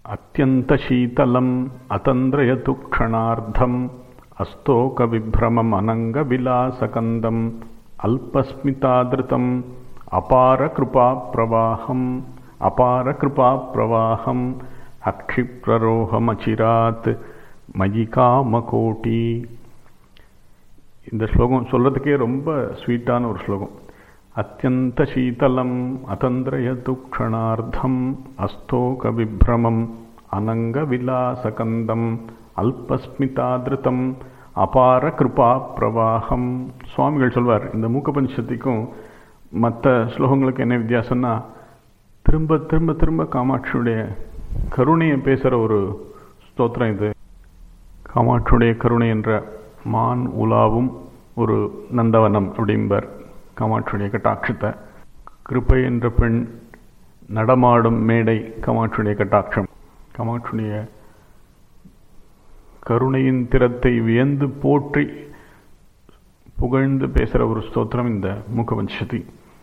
अत्यन्तशीतलम् अतन्द्रयतु क्षणार्धम् अस्तोकविभ्रमम् अनङ्गविलासकन्दम् अल्पस्मितादृतम् अपारकृपाप्रवाहम् अपारकृपाप्रवाहम् அக்ஷிப்ரரோகமச்சிராத் மயிகாமகோட்டி இந்த ஸ்லோகம் சொல்றதுக்கே ரொம்ப ஸ்வீட்டான ஒரு ஸ்லோகம் அத்தியந்த சீதலம் அதந்திரயது க்ஷணார்த்தம் அஸ்தோக விப்ரமம் அனங்க விலாசகந்தம் அல்பஸ்மிதாதிருத்தம் அபார கிருபா பிரவாகம் சுவாமிகள் சொல்வார் இந்த மூக்க பஞ்சத்துக்கும் மற்ற ஸ்லோகங்களுக்கு என்ன வித்தியாசம்னா திரும்ப திரும்ப திரும்ப காமாட்சியுடைய கருணையை பேசுகிற ஒரு ஸ்தோத்திரம் இது காமாட்சியுடைய கருணை என்ற மான் உலாவும் ஒரு நந்தவனம் அப்படிம்பார் காமாட்சியுடைய கட்டாட்சத்தை கிருப்பை என்ற பெண் நடமாடும் மேடை காமாட்சியுடைய கட்டாட்சம் காமாட்சியுடைய கருணையின் திறத்தை வியந்து போற்றி புகழ்ந்து பேசுகிற ஒரு ஸ்தோத்திரம் இந்த மூக்கபஞ்சதி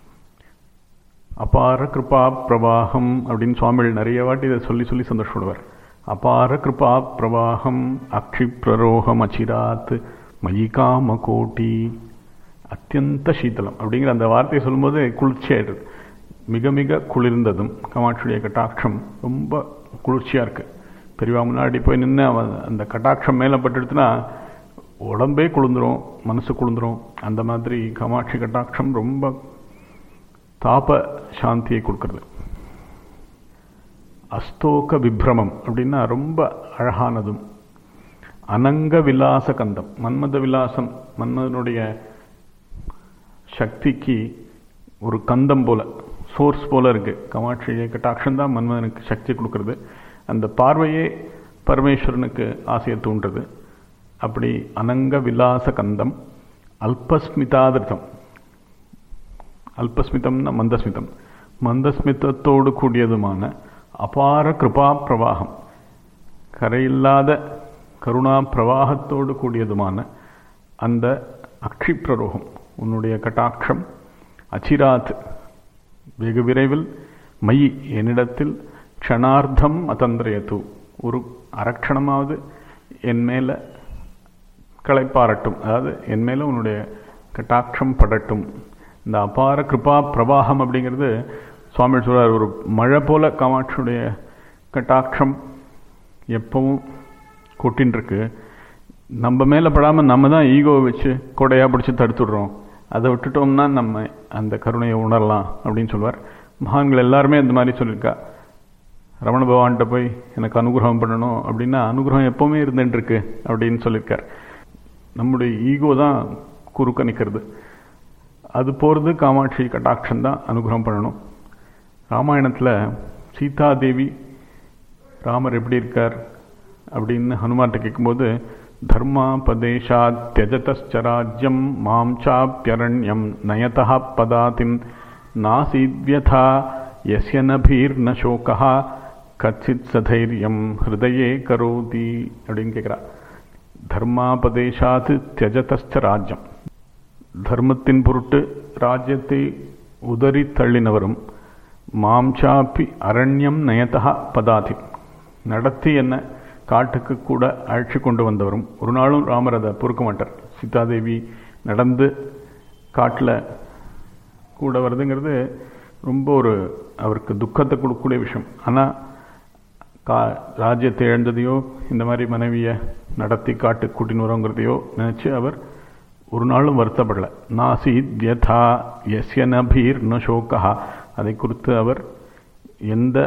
அபார கிருபா பிரவாகம் அப்படின்னு சுவாமிகள் நிறைய வாட்டி இதை சொல்லி சொல்லி சந்தோஷப்படுவார் அபார கிருபா பிரவாகம் அக்ஷிப்ரரோகம் அச்சிராத் மயிகாம கோட்டி அத்தியந்த சீத்தலம் அப்படிங்கிற அந்த வார்த்தையை சொல்லும்போது குளிர்ச்சியாயிடுது மிக மிக குளிர்ந்ததும் கமாட்சியுடைய கட்டாட்சம் ரொம்ப குளிர்ச்சியாக இருக்குது பெரியவா முன்னாடி போய் நின்று அவன் அந்த கட்டாட்சம் மேலே பட்டுடுத்துனா உடம்பே குளிர்ந்துரும் மனசு குளிர்ந்துரும் அந்த மாதிரி காமாட்சி கட்டாட்சம் ரொம்ப தாப சாந்தியை கொடுக்கறது அஸ்தோக விப்ரமம் அப்படின்னா ரொம்ப அழகானதும் அனங்க விலாச கந்தம் மன்மத விலாசம் மன்மதனுடைய சக்திக்கு ஒரு கந்தம் போல சோர்ஸ் போல இருக்கு கமாட்சி கட்டாட்சம் தான் மன்மதனுக்கு சக்தி கொடுக்கறது அந்த பார்வையே பரமேஸ்வரனுக்கு ஆசையை தூண்டுறது அப்படி அனங்க விலாச கந்தம் அல்பஸ்மிதாதிருத்தம் அல்பஸ்மிதம்னா மந்தஸ்மிதம் மந்தஸ்மிதத்தோடு கூடியதுமான அபார கிருபா பிரவாகம் கரையில்லாத கருணா பிரவாகத்தோடு கூடியதுமான அந்த அக்ஷிப்ரரோகம் உன்னுடைய கட்டாட்சம் அச்சிராத் வெகு விரைவில் மயி என்னிடத்தில் க்ஷணார்த்தம் அதந்திரயத்து ஒரு அரட்சணமாவது என் மேலே களைப்பாரட்டும் அதாவது என் மேலே உன்னுடைய கட்டாட்சம் படட்டும் இந்த அபார கிருபா பிரவாகம் அப்படிங்கிறது சுவாமி சொல்றார் ஒரு மழை போல காமாட்சியுடைய கட்டாட்சம் எப்பவும் கொட்டின்னு இருக்கு நம்ம மேலே படாமல் நம்ம தான் ஈகோவை வச்சு கொடையாக பிடிச்சி தடுத்துடுறோம் அதை விட்டுட்டோம்னா நம்ம அந்த கருணையை உணரலாம் அப்படின்னு சொல்லுவார் மகான்கள் எல்லாருமே இந்த மாதிரி சொல்லியிருக்கா ரமண பகவான்கிட்ட போய் எனக்கு அனுகிரகம் பண்ணணும் அப்படின்னா அனுகிரகம் எப்பவுமே இருந்துட்டு இருக்கு அப்படின்னு சொல்லியிருக்கார் நம்முடைய ஈகோ தான் குறுக்க நிற்கிறது அது போகிறது காமாட்சி கட்டாட்சம் தான் அனுகிரகம் பண்ணணும் ராமாயணத்தில் சீதாதேவி ராமர் எப்படி இருக்கார் அப்படின்னு ஹனுமான்கிட்ட கேட்கும்போது தர்மாபதேஷாத் தியஜதராஜ்யம் மாம் சாப்பியரண்யம் நயதா பதாதிம் நாசீத்யதா எஸ்ய நபீர்ன சோகா கச்சித் சதைரியம் ஹிருதயே கரோதி அப்படின்னு கேட்குறா தர்மாபதேஷாத் தியஜதஸ்ச ராஜ்யம் தர்மத்தின் பொருட்டு ராஜ்யத்தை உதறி தள்ளினவரும் மாம்சாப்பி அரண்யம் நயதா பதாதி நடத்தி என்ன காட்டுக்கு கூட அழைச்சி கொண்டு வந்தவரும் ஒரு நாளும் ராமர் அதை பொறுக்க மாட்டார் சீதாதேவி நடந்து காட்டில் கூட வருதுங்கிறது ரொம்ப ஒரு அவருக்கு துக்கத்தை கொடுக்கக்கூடிய விஷயம் ஆனால் கா ராஜ்யத்தை இழந்ததையோ இந்த மாதிரி மனைவியை நடத்தி காட்டு கூட்டின்னு வரோங்கிறதையோ நினச்சி அவர் ஒரு நாளும் வருத்தப்படலை நாசீத் யதா எஸ்ய நபீர் ந சோகா அதை குறித்து அவர் எந்த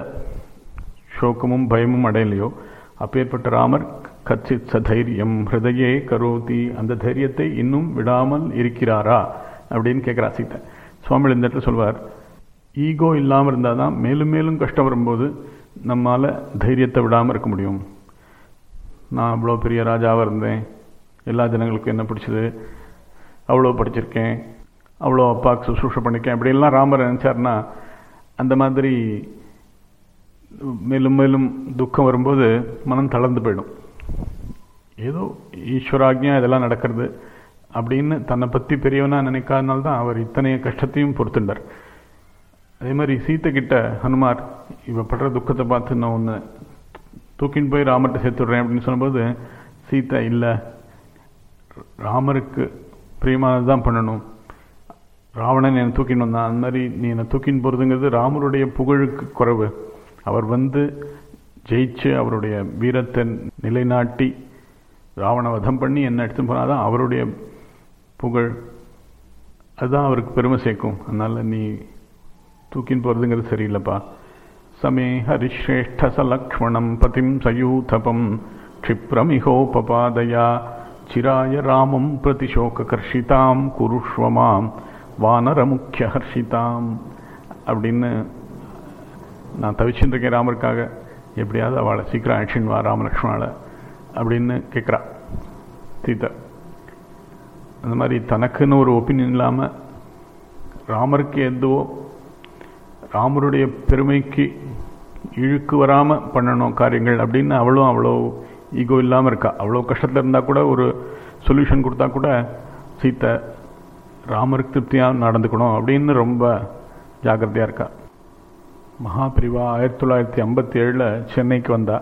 சோகமும் பயமும் அடையலையோ அப்பேற்பட்ட ராமர் கச்சித் சதைரியம் ஹிருதயே கரோதி அந்த தைரியத்தை இன்னும் விடாமல் இருக்கிறாரா அப்படின்னு கேட்குறா சீத்தை சுவாமி இந்த இடத்துல சொல்வார் ஈகோ இல்லாமல் இருந்தால் தான் மேலும் மேலும் கஷ்டம் வரும்போது நம்மால் தைரியத்தை விடாமல் இருக்க முடியும் நான் அவ்வளோ பெரிய ராஜாவாக இருந்தேன் எல்லா ஜனங்களுக்கும் என்ன பிடிச்சது அவ்வளோ படிச்சிருக்கேன் அவ்வளோ அப்பாவுக்கு சுசுஷை பண்ணியிருக்கேன் இப்படியெல்லாம் ராமர் நினச்சார்னா அந்த மாதிரி மேலும் மேலும் துக்கம் வரும்போது மனம் தளர்ந்து போயிடும் ஏதோ ஈஸ்வராக்ஞா இதெல்லாம் நடக்கிறது அப்படின்னு தன்னை பற்றி பெரியவனா நினைக்காதனால தான் அவர் இத்தனை கஷ்டத்தையும் பொறுத்துண்டார் அதே மாதிரி சீத்தை கிட்ட ஹனுமார் இவ படுற துக்கத்தை பார்த்து நான் ஒன்று தூக்கின்னு போய் ராமர்கிட்ட சேர்த்துடுறேன் அப்படின்னு சொன்னபோது சீதா இல்லை ராமருக்கு பிரியமானது தான் பண்ணணும் ராவணன் என்னை தூக்கின்னு வந்தான் அந்த மாதிரி நீ என்னை தூக்கின்னு போகிறதுங்கிறது ராமருடைய புகழுக்கு குறைவு அவர் வந்து ஜெயிச்சு அவருடைய வீரத்தை நிலைநாட்டி ராவண வதம் பண்ணி என்ன எடுத்து போனாதான் அவருடைய புகழ் அதுதான் அவருக்கு பெருமை சேர்க்கும் அதனால் நீ தூக்கின்னு போகிறதுங்கிறது சரியில்லைப்பா சமே ஹரிஷ்ரேஷ்ட சலக்ஷ்மணம் பதிம் சயூதபம் क्षिप्रमिहोपपादया चिराय रामं प्रतिशोककर्षितां कुरुष्व மாம் வானரமுக்கியஹர்ஷிதாம் அப்படின்னு நான் தவிச்சுட்டு இருக்கேன் ராமருக்காக எப்படியாவது அவளை சீக்கிரம் ஆக்ஷன் வா ராமலக்ஷ்மணால அப்படின்னு கேட்குறா சீதா அந்த மாதிரி தனக்குன்னு ஒரு ஒப்பீனியன் இல்லாமல் ராமருக்கு எதுவோ ராமருடைய பெருமைக்கு இழுக்கு வராமல் பண்ணணும் காரியங்கள் அப்படின்னு அவளும் அவ்வளோ ஈகோ இல்லாமல் இருக்கா அவ்வளோ கஷ்டத்தில் இருந்தால் கூட ஒரு சொல்யூஷன் கொடுத்தா கூட சீத்தை ராமருக்கு திருப்தியாக நடந்துக்கணும் அப்படின்னு ரொம்ப ஜாக்கிரதையாக இருக்கா மகாபிரிவா ஆயிரத்தி தொள்ளாயிரத்தி ஐம்பத்தி ஏழில் சென்னைக்கு வந்தா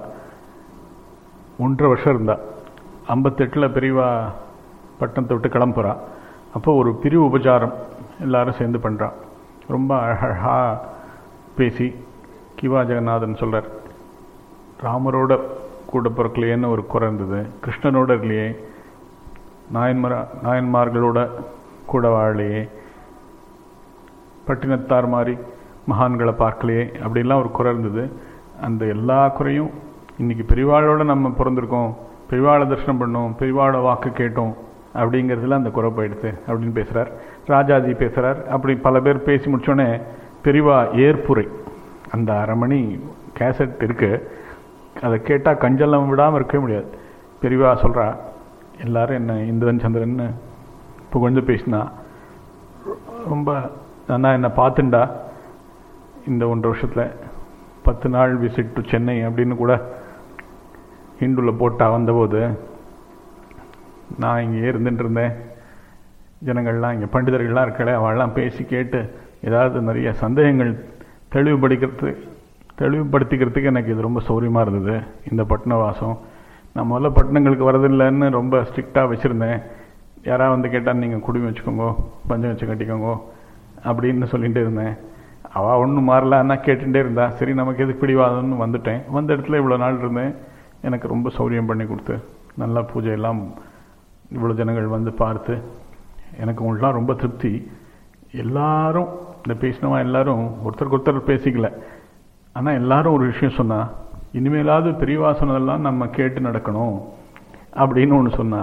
ஒன்றரை வருஷம் இருந்தா ஐம்பத்தெட்டில் பெரியவா பட்டணத்தை விட்டு கிளம்புறா அப்போ ஒரு பிரிவு உபச்சாரம் எல்லாரும் சேர்ந்து பண்ணுறா ரொம்ப அழகாக பேசி கிவா ஜெகநாதன் சொல்கிறார் ராமரோட கூட பிறக்கலையேன்னு ஒரு குறை இருந்தது கிருஷ்ணனோட இல்லையே நாயன்மாரா நாயன்மார்களோட கூட வாழலையே பட்டினத்தார் மாதிரி மகான்களை பார்க்கலையே அப்படிலாம் ஒரு குறை இருந்தது அந்த எல்லா குறையும் இன்னைக்கு பெரிவாளோட நம்ம பிறந்திருக்கோம் பெரிவாளை தரிசனம் பண்ணோம் பெரிவாளோட வாக்கு கேட்டோம் அப்படிங்கிறதுல அந்த குறை போயிடுது அப்படின்னு பேசுகிறார் ராஜாஜி பேசுகிறார் அப்படி பல பேர் பேசி முடிச்சோடனே பெரிவா ஏற்புரை அந்த அரை மணி கேசட் இருக்கு அதை கேட்டால் கஞ்சலம் விடாமல் இருக்கவே முடியாது பெரிவா சொல்கிறா எல்லாரும் என்ன இந்திரன் சந்திரன் புகழ்ந்து பேசினா ரொம்ப நான் என்னை பார்த்துண்டா இந்த ஒன்றரை வருஷத்தில் பத்து நாள் விசிட் டு சென்னை அப்படின்னு கூட ஹிந்துவில் போட்டா வந்தபோது நான் இங்கே இருந்துட்டு இருந்தேன் ஜனங்கள்லாம் இங்கே பண்டிதர்கள்லாம் இருக்கல அவள்லாம் பேசி கேட்டு ஏதாவது நிறைய சந்தேகங்கள் தெளிவுபடுக்கிறது தெளிவுபடுத்திக்கிறதுக்கு எனக்கு இது ரொம்ப சௌரியமாக இருந்தது இந்த பட்டண வாசம் நான் முதல்ல பட்டணங்களுக்கு வரதில்லைன்னு ரொம்ப ஸ்ட்ரிக்டாக வச்சுருந்தேன் யாராவது வந்து கேட்டால் நீங்கள் குடும்பம் வச்சுக்கோங்க பஞ்சம் வச்சு கட்டிக்கோங்க அப்படின்னு சொல்லிகிட்டே இருந்தேன் அவள் ஒன்றும் மாறலான்னா கேட்டுகிட்டே இருந்தா சரி நமக்கு எதுக்கு பிடிவாதம்னு வந்துட்டேன் வந்த இடத்துல இவ்வளோ நாள் இருந்தேன் எனக்கு ரொம்ப சௌரியம் பண்ணி கொடுத்து நல்லா பூஜை எல்லாம் இவ்வளோ ஜனங்கள் வந்து பார்த்து எனக்கு உங்களாம் ரொம்ப திருப்தி எல்லாரும் இந்த பேசினவா எல்லாரும் ஒருத்தருக்கு ஒருத்தர் பேசிக்கல ஆனால் எல்லாரும் ஒரு விஷயம் சொன்னா இனிமேலாவது பெரியவா சொன்னதெல்லாம் நம்ம கேட்டு நடக்கணும் அப்படின்னு ஒன்று சொன்னா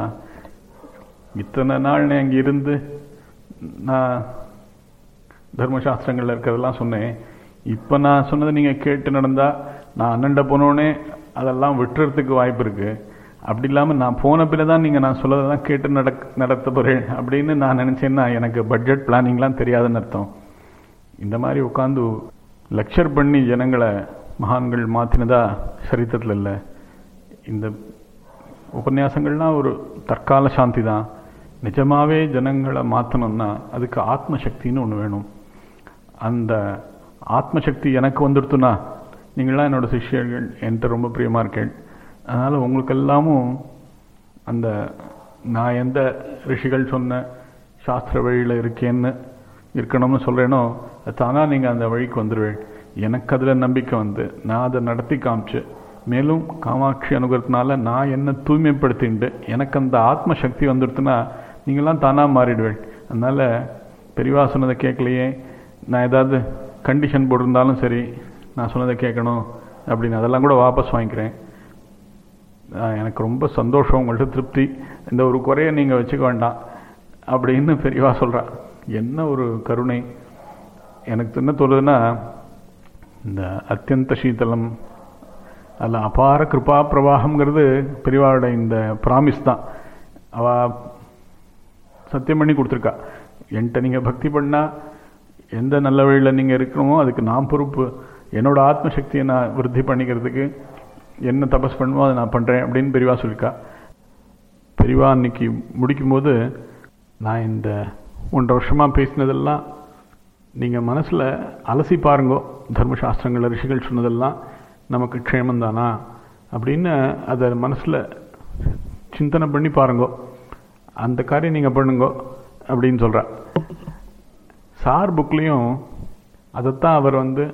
இத்தனை நாள் நான் அங்கே இருந்து நான் தர்மசாஸ்திரங்களில் இருக்கிறதெல்லாம் சொன்னேன் இப்போ நான் சொன்னதை நீங்கள் கேட்டு நடந்தா நான் அண்ணன்ட போனோடனே அதெல்லாம் விட்டுறதுக்கு வாய்ப்பு இருக்கு அப்படி இல்லாமல் நான் போன பிறகு தான் நீங்கள் நான் சொல்லதெல்லாம் கேட்டு நடக் நடத்த போகிறேன் அப்படின்னு நான் நினச்சேன்னா எனக்கு பட்ஜெட் பிளானிங்லாம் தெரியாதுன்னு அர்த்தம் இந்த மாதிரி உட்காந்து லெக்சர் பண்ணி ஜனங்களை மகான்கள் மாற்றினதா சரித்திரத்தில் இல்லை இந்த உபன்யாசங்கள்லாம் ஒரு தற்கால சாந்தி தான் நிஜமாவே ஜனங்களை மாற்றணும்னா அதுக்கு ஆத்மசக்தின்னு ஒன்று வேணும் அந்த ஆத்மசக்தி எனக்கு வந்துடுத்துனா நீங்களாம் என்னோட சிஷ்யர்கள் என்கிட்ட ரொம்ப பிரியமாக இருக்கேன் அதனால் உங்களுக்கு எல்லாமும் அந்த நான் எந்த ரிஷிகள் சொன்ன சாஸ்திர வழியில் இருக்கேன்னு இருக்கணும்னு சொல்கிறேனோ அது தானாக நீங்கள் அந்த வழிக்கு வந்துடுவேன் எனக்கு அதில் நம்பிக்கை வந்து நான் அதை நடத்தி காமிச்சு மேலும் காமாட்சி அனுகிறதுனால நான் என்ன தூய்மைப்படுத்திண்டு எனக்கு அந்த ஆத்ம சக்தி வந்துடுத்துனா நீங்களாம் தானாக மாறிடுவேன் அதனால் பெரியவா சொன்னதை கேட்கலையே நான் ஏதாவது கண்டிஷன் போட்டிருந்தாலும் சரி நான் சொன்னதை கேட்கணும் அப்படின்னு அதெல்லாம் கூட வாபஸ் வாங்கிக்கிறேன் எனக்கு ரொம்ப சந்தோஷம் உங்கள்கிட்ட திருப்தி இந்த ஒரு குறையை நீங்கள் வச்சுக்க வேண்டாம் அப்படின்னு பெரியவா சொல்கிறா என்ன ஒரு கருணை எனக்கு என்ன தோணுதுன்னா இந்த அத்தியந்த சீதளம் அதில் அபார கிருபா பிரவாகம்ங்கிறது பெரியவாவோட இந்த ப்ராமிஸ் தான் அவ சத்தியம் பண்ணி கொடுத்துருக்கா என்கிட்ட நீங்கள் பக்தி பண்ணால் எந்த நல்ல வழியில் நீங்கள் இருக்கணுமோ அதுக்கு நான் பொறுப்பு என்னோட ஆத்மசக்தியை நான் விருத்தி பண்ணிக்கிறதுக்கு என்ன தபஸ் பண்ணுமோ அதை நான் பண்ணுறேன் அப்படின்னு பெரியவா சொல்லியிருக்கா பெரியவா அன்னைக்கு முடிக்கும்போது நான் இந்த ஒன்றரை வருஷமாக பேசினதெல்லாம் நீங்கள் மனசில் அலசி பாருங்கோ தர்மசாஸ்திரங்கள் ரிஷிகள் சொன்னதெல்லாம் நமக்கு க்ஷேமந்தானா அப்படின்னு அதை மனசில் சிந்தனை பண்ணி பாருங்கோ அந்த காரியம் நீங்கள் பண்ணுங்கோ அப்படின்னு சொல்கிறார் சார் புக்லேயும் அதைத்தான் அவர் வந்து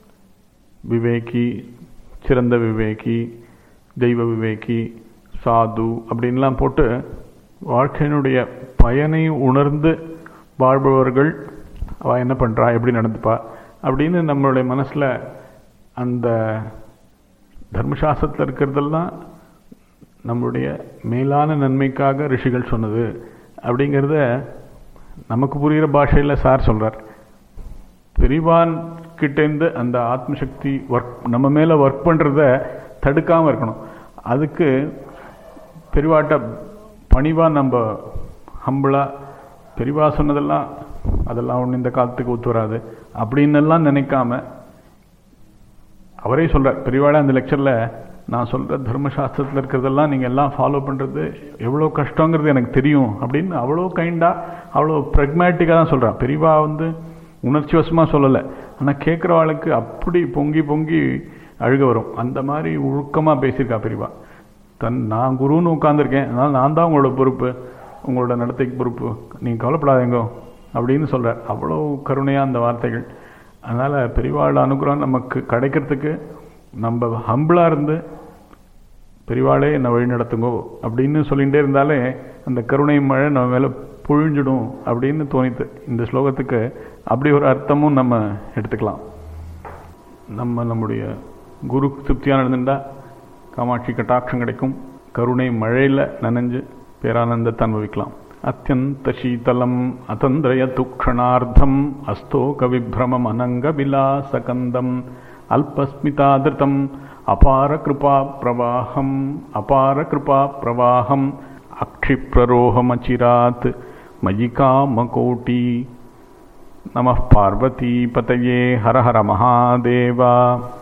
விவேகி சிறந்த விவேகி தெய்வ விவேகி சாது அப்படின்லாம் போட்டு வாழ்க்கையினுடைய பயனை உணர்ந்து வாழ்பவர்கள் அவள் என்ன பண்ணுறா எப்படி நடந்துப்பா அப்படின்னு நம்மளுடைய மனசில் அந்த தர்மசாஸ்திரத்தில் இருக்கிறதெல்லாம் நம்மளுடைய மேலான நன்மைக்காக ரிஷிகள் சொன்னது அப்படிங்கிறத நமக்கு புரிகிற பாஷையில் சார் சொல்கிறார் பெரிவான் கிட்டேருந்து அந்த ஆத்மசக்தி ஒர்க் நம்ம மேலே ஒர்க் பண்ணுறத தடுக்காமல் இருக்கணும் அதுக்கு பெரிவாட்ட பணிவாக நம்ம ஹம்பிளாக பெரிவா சொன்னதெல்லாம் அதெல்லாம் ஒன்று இந்த காலத்துக்கு ஒத்து வராது அப்படின்னெல்லாம் நினைக்காம அவரே சொல்கிறார் பெரியவாளே அந்த லெக்சரில் நான் சொல்கிற தர்மசாஸ்திரத்தில் இருக்கிறதெல்லாம் நீங்கள் எல்லாம் ஃபாலோ பண்ணுறது எவ்வளோ கஷ்டங்கிறது எனக்கு தெரியும் அப்படின்னு அவ்வளோ கைண்டாக அவ்வளோ ப்ரெக்மேட்டிக்காக தான் சொல்கிறான் பெரியவா வந்து உணர்ச்சி வசமாக சொல்லலை ஆனால் கேட்குறவாளுக்கு அப்படி பொங்கி பொங்கி அழுக வரும் அந்த மாதிரி ஒழுக்கமாக பேசியிருக்கா பெரியவா தன் நான் குருன்னு உட்காந்துருக்கேன் அதனால் நான் தான் உங்களோட பொறுப்பு உங்களோட நடத்தைக்கு பொறுப்பு நீங்கள் கவலைப்படாதீங்கோ அப்படின்னு சொல்கிறார் அவ்வளோ கருணையாக அந்த வார்த்தைகள் அதனால் பெரியவாள் அனுகிரகம் நமக்கு கிடைக்கிறதுக்கு நம்ம ஹம்பிளாக இருந்து பெரியவாளே என்னை வழி நடத்துங்கோ அப்படின்னு சொல்லிகிட்டே இருந்தாலே அந்த கருணை மழை நம்ம மேலே பொழிஞ்சிடும் அப்படின்னு தோணித்து இந்த ஸ்லோகத்துக்கு அப்படி ஒரு அர்த்தமும் நம்ம எடுத்துக்கலாம் நம்ம நம்முடைய குரு திருப்தியாக நடந்துட்டா காமாட்சி கட்டாட்சம் கிடைக்கும் கருணை மழையில் நனைஞ்சு பேரானந்தத்தை அனுபவிக்கலாம் அத்தியந்த சீதலம் அதந்திரய துக்ஷணார்த்தம் அஸ்தோக விப்ரமம் அனங்க விலாசகந்தம் அல்பஸ்மிதாதிருத்தம் அபார கிருபா பிரவாகம் அபார கிருபா பிரவாகம் அக்ஷிப்ரரோகமச்சிராத் மயி காமகோட்டி நம பார்வதி பதயே ஹர ஹர மகாதேவா